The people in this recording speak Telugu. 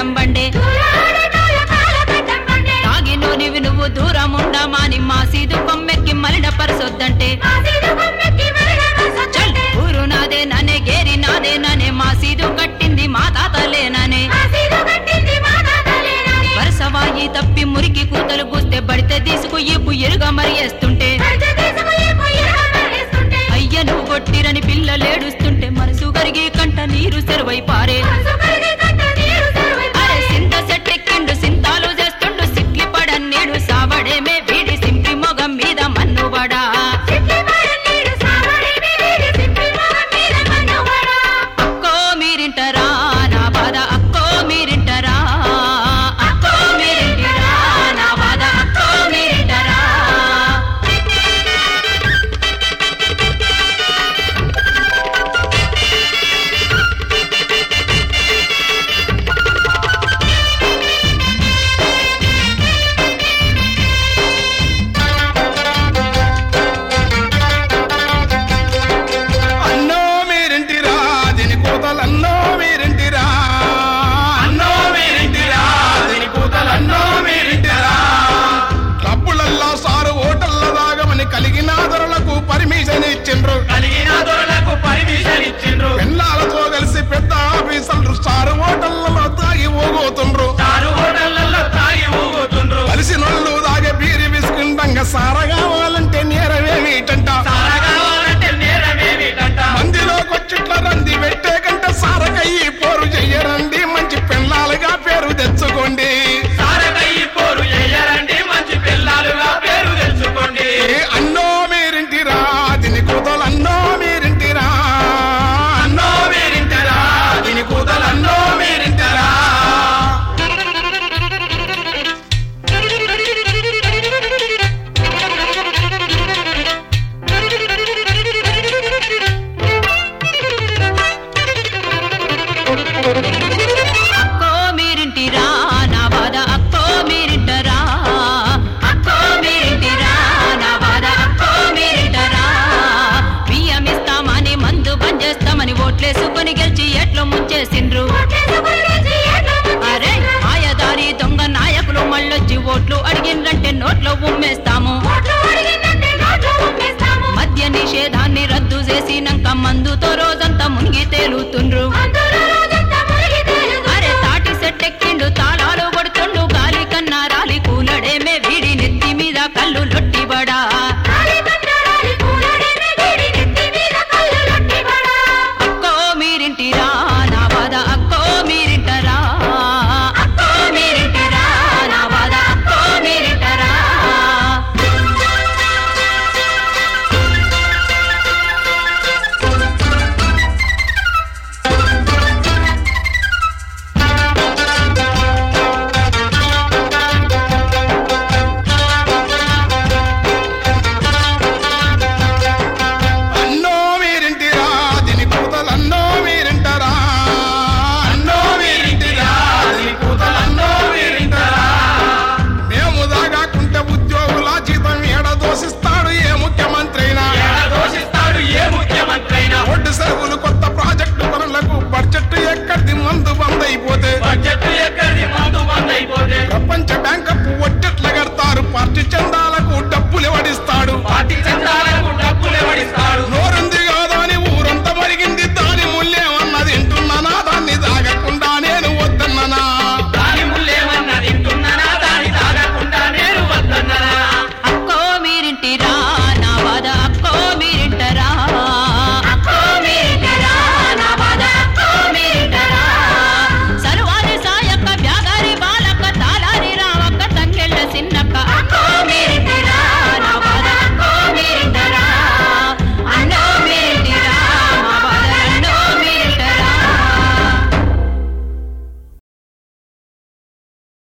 గడ్డం బండే తాగినోనివి నువ్వు దూరం ఉండమాని మా సీదు కొమ్మెక్కి మలిన పరసొద్దంటే చల్ ఊరు నాదే ననే గేరి నాదే ననే మా సీదు కట్టింది మా తాతలేననే వరసవాయి తప్పి మురికి కూతలు కూస్తే బడితే తీసుకు ఈపు ఎరుగా మరియేస్తుంటే అయ్య నువ్వు కొట్టిరని పిల్లలేడుస్తుంటే మనసు కరిగి కంట నీరు సెరువై పారే అరే సింత సెట్టెక్కిండు సింతాలు చేస్తుండు సిక్కి పడన్నీడు సావడేమే వీడి సింపి మొగం మీద మన్నుబడా అక్కో మీరింటరా నా బాధ అక్కో మీరింటరా అక్కో మీరింటిరా నా బాధ అక్కో మీరింటరా అన్నో మీరింటిరా దీని కూతలన్నో మీరింటిరా అన్నో మీరింటిరా దీని కూతలన్నో మీరింటిరా క్లబ్బులల్లా సారు ఓటల్ల దాగమని కలిగిన ధరలకు పర్మిషన్ ఇచ్చిండ్రు కలిగిన దొరలకు పర్మిషన్ ఇచ్చిండ్రు పెళ్ళాలతో కలిసి పెద్ద ఆఫీసర్లు సారు ఓటల్లలో తాగి ఊగోతుండ్రు చారు హోటళ్లలో తాగి ఊగుతుండ్రు కలిసినోళ్ళు దాగే బీరి విసుకుండంగా సార కావాలంటే నేరమేమిటంట సారా కావాలంటే నేరమేమిటంట మందిలోకొచ్చిట్ల రంది పెట్టే కంటే సారకయ్యి పోరు చెయ్యరండి మంచి పెళ్ళాలుగా పేరు తెచ్చుకోండి సారకయ్యి పోరు చెయ్యరండి మంచి పిల్లలుగా పేరు తెచ్చుకోండి ఏ అన్నో మీరింటిరా దీని కూతలు అన్నో మీరింటిరా అన్నో మీరింటరా దీని కూతలు అన్నో మీరింటరా అక్కో మీరింటిరా నా బాధ అక్కో మీరింటరా అక్కో మీరింటిరా నా బాధ అక్కో మీరింటరా బియ్యం ఇస్తామని మందు బంద్ చేస్తామని ఓట్లేసుకొని గెలిచి ఎట్లో ముంచేసిండ్రు అరే మాయదారి దొంగ నాయకులు మళ్ళొచ్చి ఓట్లు అడిగిండ్రంటే నోట్లో ఉమ్మేస్తాము మద్య నిషేధాన్ని రద్దు చేసినాక మందుతో రోజంతా మునిగి తేలుతుండ్రు అరే తాటి సెట్టెక్కిండు తాళ